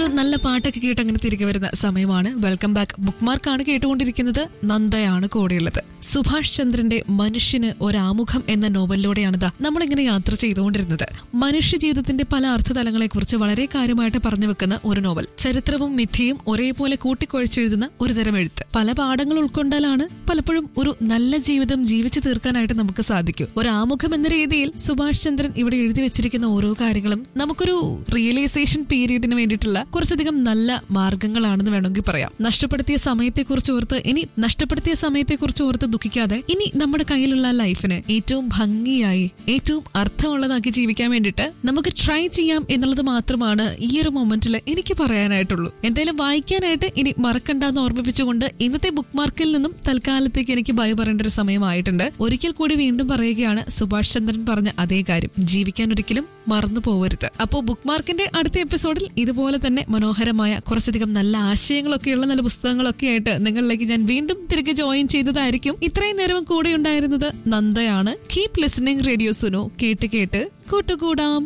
ഒരു നല്ല പാട്ടൊക്കെ കേട്ട് അങ്ങനെ തിരികെ വരുന്ന സമയമാണ് വെൽക്കം ബാക്ക് ബുക്ക് മാർക്കാണ് കേട്ടുകൊണ്ടിരിക്കുന്നത് നന്ദയാണ് കൂടെയുള്ളത് സുഭാഷ് ചന്ദ്രന്റെ മനുഷ്യന് ഒരാമുഖം എന്ന നോവലിലൂടെയാണ് ദാ നമ്മളിങ്ങനെ യാത്ര ചെയ്തുകൊണ്ടിരുന്നത് മനുഷ്യ ജീവിതത്തിന്റെ പല അർത്ഥതലങ്ങളെ കുറിച്ച് വളരെ കാര്യമായിട്ട് പറഞ്ഞു വെക്കുന്ന ഒരു നോവൽ ചരിത്രവും മിഥ്യയും ഒരേപോലെ കൂട്ടിക്കുഴച്ചെഴുതുന്ന ഒരു തരം എഴുത്ത് പല പാഠങ്ങൾ ഉൾക്കൊണ്ടാലാണ് പലപ്പോഴും ഒരു നല്ല ജീവിതം ജീവിച്ചു തീർക്കാനായിട്ട് നമുക്ക് സാധിക്കും ഒരു ആമുഖം എന്ന രീതിയിൽ സുഭാഷ് ചന്ദ്രൻ ഇവിടെ എഴുതി വെച്ചിരിക്കുന്ന ഓരോ കാര്യങ്ങളും നമുക്കൊരു റിയലൈസേഷൻ പീരീഡിന് വേണ്ടിയിട്ടുള്ള കുറച്ചധികം നല്ല മാർഗങ്ങളാണെന്ന് വേണമെങ്കിൽ പറയാം നഷ്ടപ്പെടുത്തിയ സമയത്തെക്കുറിച്ച് ഓർത്ത് ഇനി നഷ്ടപ്പെടുത്തിയ സമയത്തെക്കുറിച്ച് ഓർത്ത് ദുഃഖിക്കാതെ ഇനി നമ്മുടെ കയ്യിലുള്ള ലൈഫിന് ഏറ്റവും ഭംഗിയായി ഏറ്റവും അർത്ഥമുള്ളതാക്കി ജീവിക്കാൻ വേണ്ടിയിട്ട് നമുക്ക് ട്രൈ ചെയ്യാം എന്നുള്ളത് മാത്രമാണ് ഈ ഒരു മൊമെന്റിൽ എനിക്ക് പറയാനായിട്ടുള്ളൂ എന്തായാലും വായിക്കാനായിട്ട് ഇനി മറക്കണ്ടെന്ന് ഓർമ്മിപ്പിച്ചുകൊണ്ട് ഇന്നത്തെ ബുക്ക് മാർക്കിൽ നിന്നും തൽക്കാലത്തേക്ക് എനിക്ക് ബൈ പറയേണ്ട ഒരു സമയമായിട്ടുണ്ട് ഒരിക്കൽ കൂടി വീണ്ടും പറയുകയാണ് സുഭാഷ് ചന്ദ്രൻ പറഞ്ഞ അതേ കാര്യം ജീവിക്കാൻ ഒരിക്കലും മറന്നു പോവരുത് അപ്പോൾ ബുക്ക് മാർക്കിന്റെ അടുത്ത എപ്പിസോഡിൽ ഇതുപോലെ തന്നെ മനോഹരമായ കുറച്ചധികം നല്ല ആശയങ്ങളൊക്കെയുള്ള നല്ല പുസ്തകങ്ങളൊക്കെ ആയിട്ട് നിങ്ങളിലേക്ക് ഞാൻ വീണ്ടും തിരികെ ജോയിൻ ചെയ്തതായിരിക്കും ഇത്രയും നേരം കൂടെ ഉണ്ടായിരുന്നത് നന്ദയാണ് കീപ് ലിസണിംഗ് റേഡിയോ സുനോ കേട്ട് കേട്ട് കൂട്ടുകൂടാം